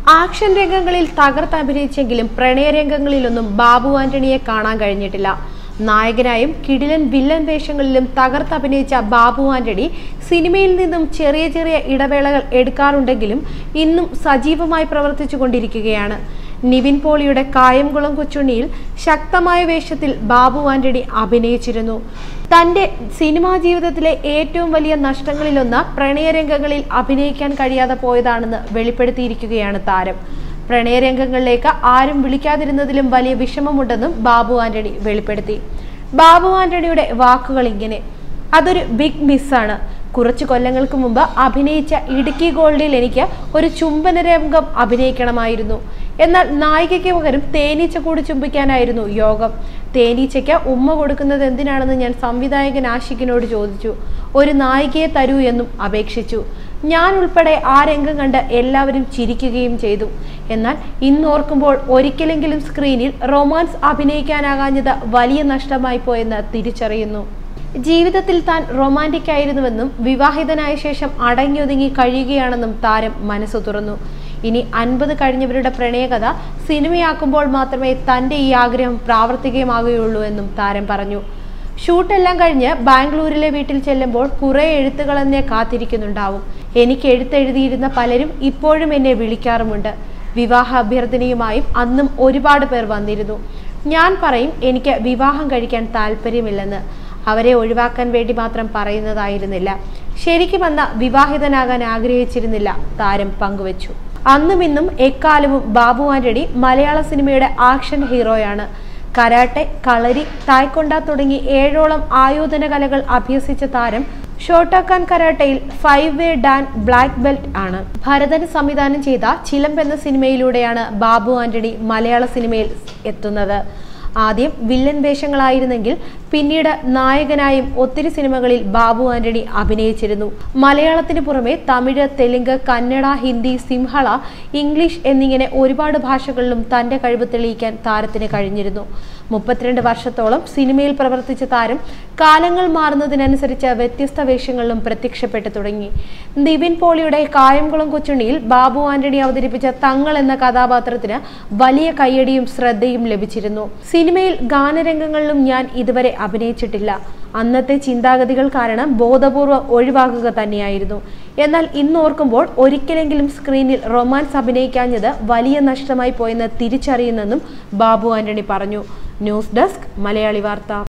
action രംഗങ്ങളിൽ തകർത്ത് അഭിനയിച്ചെങ്കിലും പ്രണയരംഗങ്ങളിലൊന്നും ബാബു ആന്റണിയെ കാണാൻ കഴിഞ്ഞിട്ടില്ല നായകനായും കിടിലൻ വില്ലൻ വേഷങ്ങളിലും തകർത്ത് അഭിനയിച്ച ബാബു ആന്റണി സിനിമയിൽ നിന്നും ചെറിയ ചെറിയ ഇടവേളകൾ എടുക്കാറുണ്ടെങ്കിലും ഇന്നും സജീവമായി പ്രവർത്തിച്ചു കൊണ്ടിരിക്കുകയാണ് നിവിൻ പോളിയുടെ കായംകുളം കൊച്ചുണ്ണിയിൽ ശക്തമായ വേഷത്തിൽ ബാബു ആന്റണി അഭിനയിച്ചിരുന്നു തന്റെ സിനിമാ ജീവിതത്തിലെ ഏറ്റവും വലിയ നഷ്ടങ്ങളിലൊന്ന് പ്രണയരംഗങ്ങളിൽ അഭിനയിക്കാൻ കഴിയാതെ പോയതാണെന്ന് വെളിപ്പെടുത്തിയിരിക്കുകയാണ് താരം പ്രണയരംഗങ്ങളിലേക്ക് ആരും വിളിക്കാതിരുന്നതിലും വലിയ വിഷമമുണ്ടെന്നും ബാബു ആന്റണി വെളിപ്പെടുത്തി ബാബു ആന്റണിയുടെ വാക്കുകൾ ഇങ്ങനെ അതൊരു ബിഗ് മിസ്സാണ് കുറച്ചു കൊല്ലങ്ങൾക്ക് മുമ്പ് അഭിനയിച്ച ഇടുക്കി ഗോൾഡിൽ എനിക്ക് ഒരു ചുംബന രംഗം അഭിനയിക്കണമായിരുന്നു എന്നാൽ നായികയ്ക്ക് പകരം തേനീച്ച കൂടി ചുംബിക്കാനായിരുന്നു യോഗം തേനീച്ചയ്ക്ക് ഉമ്മ കൊടുക്കുന്നത് എന്തിനാണെന്ന് ഞാൻ സംവിധായകൻ ആഷിഖിനോട് ചോദിച്ചു ഒരു നായികയെ തരൂ എന്നും അപേക്ഷിച്ചു ഞാൻ ഉൾപ്പെടെ ആ രംഗം കണ്ട് എല്ലാവരും ചിരിക്കുകയും ചെയ്തു എന്നാൽ ഇന്നോർക്കുമ്പോൾ ഒരിക്കലെങ്കിലും സ്ക്രീനിൽ റൊമാൻസ് അഭിനയിക്കാനാകാഞ്ഞത് വലിയ നഷ്ടമായി പോയെന്ന് തിരിച്ചറിയുന്നു ജീവിതത്തിൽ താൻ റൊമാൻറ്റിക് ആയിരുന്നുവെന്നും വിവാഹിതനായ ശേഷം അടങ്ങിയൊതുങ്ങി കഴിയുകയാണെന്നും താരം മനസ്സു തുറന്നു ഇനി അൻപത് കഴിഞ്ഞവരുടെ പ്രണയകഥ സിനിമയാക്കുമ്പോൾ മാത്രമേ തന്റെ ഈ ആഗ്രഹം പ്രാവർത്തികമാകുകയുള്ളൂ എന്നും താരം പറഞ്ഞു ഷൂട്ടെല്ലാം കഴിഞ്ഞ് ബാംഗ്ലൂരിലെ വീട്ടിൽ ചെല്ലുമ്പോൾ കുറെ എഴുത്തുകൾ എന്നെ കാത്തിരിക്കുന്നുണ്ടാവും എനിക്ക് എഴുത്തെഴുതിയിരുന്ന പലരും ഇപ്പോഴും എന്നെ വിളിക്കാറുമുണ്ട് വിവാഹ അഭ്യർത്ഥനയുമായും അന്നും ഒരുപാട് പേർ വന്നിരുന്നു ഞാൻ പറയും എനിക്ക് വിവാഹം കഴിക്കാൻ താല്പര്യമില്ലെന്ന് അവരെ ഒഴിവാക്കാൻ വേണ്ടി മാത്രം പറയുന്നതായിരുന്നില്ല ശരിക്കും അന്ന് വിവാഹിതനാകാൻ ആഗ്രഹിച്ചിരുന്നില്ല താരം പങ്കുവച്ചു അന്നും ഇന്നും എക്കാലവും ബാബു ആന്റണി മലയാള സിനിമയുടെ ആക്ഷൻ ഹീറോയാണ് കരാട്ടെ കളരി തായ്ക്കൊണ്ട തുടങ്ങി ഏഴോളം ആയോധന കലകൾ അഭ്യസിച്ച താരം ഷോട്ടോക്കാൻ കരാട്ടയിൽ ഫൈവ് വേ ഡാൻ ബ്ലാക്ക് ബെൽറ്റ് ആണ് ഭരതൻ സംവിധാനം ചെയ്ത ചിലമ്പ് എന്ന സിനിമയിലൂടെയാണ് ബാബു ആന്റണി മലയാള സിനിമയിൽ എത്തുന്നത് ആദ്യം വില്ലൻ വേഷങ്ങളായിരുന്നെങ്കിൽ പിന്നീട് നായകനായും ഒത്തിരി സിനിമകളിൽ ബാബു ആന്റണി അഭിനയിച്ചിരുന്നു മലയാളത്തിന് പുറമെ തമിഴ് തെലുങ്ക് കന്നഡ ഹിന്ദി സിംഹള ഇംഗ്ലീഷ് എന്നിങ്ങനെ ഒരുപാട് ഭാഷകളിലും തന്റെ കഴിവ് തെളിയിക്കാൻ താരത്തിന് കഴിഞ്ഞിരുന്നു മുപ്പത്തിരണ്ട് വർഷത്തോളം സിനിമയിൽ പ്രവർത്തിച്ച താരം കാലങ്ങൾ മാറുന്നതിനനുസരിച്ച് വ്യത്യസ്ത വേഷങ്ങളിലും പ്രത്യക്ഷപ്പെട്ടു തുടങ്ങി നിവിൻ പോളിയുടെ കായംകുളം കൊച്ചുണ്ണിയിൽ ബാബു ആന്റണി അവതരിപ്പിച്ച തങ്ങൾ എന്ന കഥാപാത്രത്തിന് വലിയ കയ്യടിയും ശ്രദ്ധയും ലഭിച്ചിരുന്നു സിനിമയിൽ ഗാനരംഗങ്ങളിലും ഞാൻ ഇതുവരെ അഭിനയിച്ചിട്ടില്ല അന്നത്തെ ചിന്താഗതികൾ കാരണം ബോധപൂർവ്വം ഒഴിവാക്കുക തന്നെയായിരുന്നു എന്നാൽ ഇന്നോർക്കുമ്പോൾ ഒരിക്കലെങ്കിലും സ്ക്രീനിൽ റൊമാൻസ് അഭിനയിക്കാഞ്ഞത് വലിയ നഷ്ടമായി പോയെന്ന് തിരിച്ചറിയുന്നെന്നും ബാബു ആന്റണി പറഞ്ഞു ന്യൂസ് ഡെസ്ക് മലയാളി വാർത്ത